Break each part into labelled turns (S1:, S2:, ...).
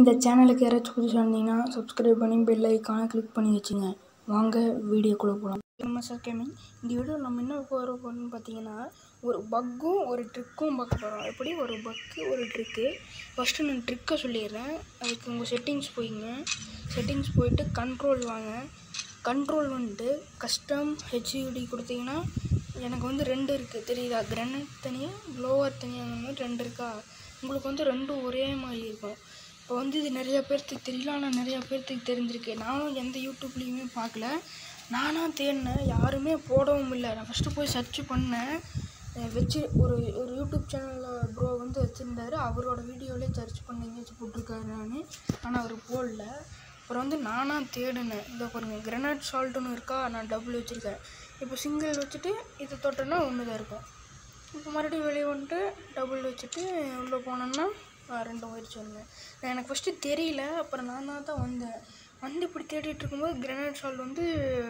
S1: இந்த சேனலுக்கு யாராச்சும் புதுசாக இருந்தீங்கன்னா சப்ஸ்கிரைப் பண்ணி பெல் ஐக்கானை கிளிக் பண்ணி வச்சுங்க வாங்க வீடியோக்குள்ளே போகலாம் நம்ம சார் கேமிங் இந்த வீடியோ நம்ம என்ன போகிற போகிறோம்னு பார்த்தீங்கன்னா ஒரு பக்கும் ஒரு ட்ரிக்கும் பார்க்க போகிறோம் எப்படி ஒரு பக்கு ஒரு ட்ரிக்கு ஃபஸ்ட்டு நான் ட்ரிக்கை சொல்லிடுறேன் அதுக்கு உங்கள் செட்டிங்ஸ் போயிங்க செட்டிங்ஸ் போயிட்டு கண்ட்ரோல் வாங்க கண்ட்ரோல் வந்துட்டு கஸ்டம் ஹெச்யூடி கொடுத்தீங்கன்னா எனக்கு வந்து ரெண்டு இருக்குது தெரியுதா கிரனட் தனியாக க்ளோவர் தனியாக அந்த மாதிரி ரெண்டு இருக்கா உங்களுக்கு வந்து ரெண்டும் ஒரே மாதிரி இருக்கும் இப்போ வந்து இது நிறைய பேர்த்துக்கு தெரியல ஆனால் நிறையா பேர்த்துக்கு தெரிஞ்சிருக்கு நானும் எந்த யூடியூப்லேயுமே பார்க்கல நானாக தேடினேன் யாருமே போடவும் இல்லை நான் ஃபஸ்ட்டு போய் சர்ச் பண்ணேன் அஹ் வச்சு ஒரு ஒரு யூடியூப் சேனலில் ப்ரோ வந்து வச்சுருந்தாரு அவரோட வீடியோவிலே சர்ச் பண்ணி எங்கேயாச்சும் போட்டிருக்காரு நான் ஆனால் அவர் போடல அப்புறம் வந்து நானாக தேடினேன் இதோ பாருங்கள் கிரனட் சால்ட்டுன்னு இருக்கா நான் டபுள் வச்சுருக்கேன் இப்போ சிங்கிள் வச்சுட்டு இதை தொட்டேன்னா ஒன்று தான் இருக்கும் இப்போ மறுபடியும் வெளியே வந்துட்டு டபுள் வச்சுட்டு உள்ளே போனோன்னா ஆ, ரெண்டு போயிடுச்சு ஒன்று எனக்கு ஃபஸ்ட்டு தெரியல அப்புறம் நான் தான் தான் வந்தேன் வந்து இப்படி தேடிட்டு இருக்கும்போது கிரனேட் சால்ட் வந்து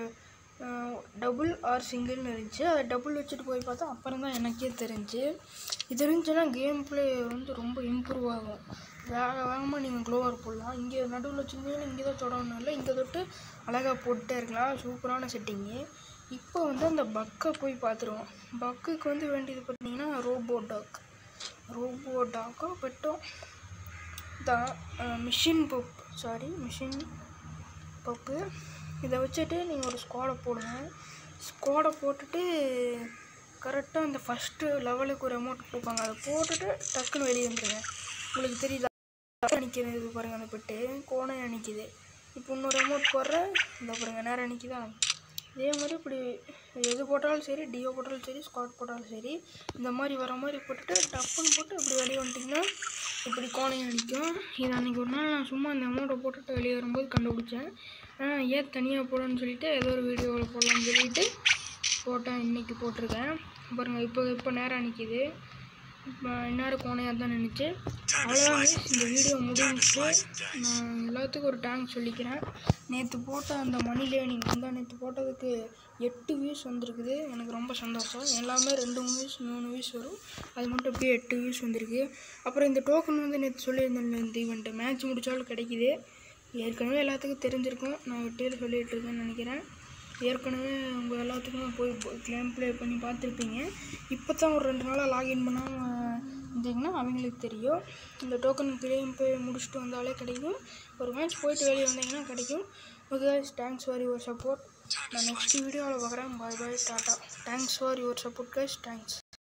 S1: டபுள் ஆர் சிங்கிள்னு இருந்துச்சு அதை டபுள் வச்சுட்டு போய் பார்த்தா அப்புறம் தான் எனக்கே தெரிஞ்சு இது இருந்துச்சுன்னா கேம் ப்ளே வந்து ரொம்ப இம்ப்ரூவ் ஆகும் வேக வேகமாக நீங்கள் க்ளோவர் போடலாம் இங்கே நடுவில் வச்சுருந்தீங்கன்னா இங்கே தான் தொடரணும் இல்லை இங்கே தொட்டு அழகாக போட்டுட்டே இருக்கலாம் சூப்பரான செட்டிங்கு இப்போ வந்து அந்த பக்கை போய் பார்த்துருவோம் பக்குக்கு வந்து வேண்டியது பார்த்தீங்கன்னா ரோபோ டாக் ரோபோ டாக்கோ பெட்டோ தான் machine pup sorry machine pup இதை வச்சுட்டு நீங்கள் ஒரு ஸ்குவாடை போடுங்க ஸ்குவாடை போட்டுட்டு கரெக்டாக அந்த ஃபஸ்ட்டு லெவலுக்கு ஒரு அமௌண்ட் கொடுப்பாங்க அதை போட்டுட்டு டக்குன்னு வெளியே வந்துடுங்க உங்களுக்கு தெரியுதா அணிக்கிறது பாருங்கள் அந்த பெட்டு கோணை அணிக்குது இப்போ இன்னொரு அமௌண்ட் போடுறேன் இந்த பாருங்கள் நேரம் அணிக்குதா இதே மாதிரி இப்படி எது போட்டாலும் சரி டிஓ போட்டாலும் சரி ஸ்குவாட் போட்டாலும் சரி இந்த மாதிரி வர மாதிரி போட்டுட்டு டப்புன்னு போட்டு இப்படி வெளியே வந்துட்டிங்கன்னா இப்படி கோணையும் அடிக்கும் இது அன்றைக்கி ஒரு நாள் நான் சும்மா இந்த அமௌண்ட்டை போட்டுட்டு வெளியே வரும்போது கண்டுபிடிச்சேன் ஆனால் ஏன் தனியாக போடணும்னு சொல்லிட்டு ஏதோ ஒரு வீடியோவில் போடலாம்னு சொல்லிட்டு போட்டேன் இன்றைக்கி போட்டிருக்கேன் பாருங்கள் இப்போ இப்போ நேரம் நிற்கிது இப்போ இந்நேரம் கோணையாக தான் நின்றுச்சு அவ்வளோதாங்க இந்த வீடியோ முடிஞ்சிச்சு நான் எல்லாத்துக்கும் ஒரு டேங்க் சொல்லிக்கிறேன் நேற்று போட்ட அந்த மணி லேர்னிங் முந்தா நேற்று போட்டதுக்கு எட்டு வியூஸ் வந்திருக்குது எனக்கு ரொம்ப சந்தோஷம் எல்லாமே ரெண்டு வியூஸ் மூணு வியூஸ் வரும் அது மட்டும் அப்படியே எட்டு வியூஸ் வந்திருக்கு அப்புறம் இந்த டோக்கன் வந்து நேற்று சொல்லியிருந்தேன் இந்த ஈவெண்ட்டு மேட்ச் முடித்தாலும் கிடைக்குது ஏற்கனவே எல்லாத்துக்கும் தெரிஞ்சிருக்கும் நான் வெட்டியில் சொல்லிகிட்டு இருக்கேன்னு நினைக்கிறேன் ஏற்கனவே உங்கள் எல்லாத்துக்கும் போய் கேம் ப்ளே பண்ணி பார்த்துருப்பீங்க இப்போ தான் ஒரு ரெண்டு நாளாக லாகின் பண்ணாமல் இருந்தீங்கன்னா அவங்களுக்கு தெரியும் இந்த டோக்கன் கேம் ப்ளே முடிச்சுட்டு வந்தாலே கிடைக்கும் ஒரு மேட்ச் போயிட்டு வெளியே வந்தீங்கன்னா கிடைக்கும் okay thanks for your support நான் நெக்ஸ்ட் வீடியோவில் பார்க்குறேன் bye bye tata thanks for your support guys thanks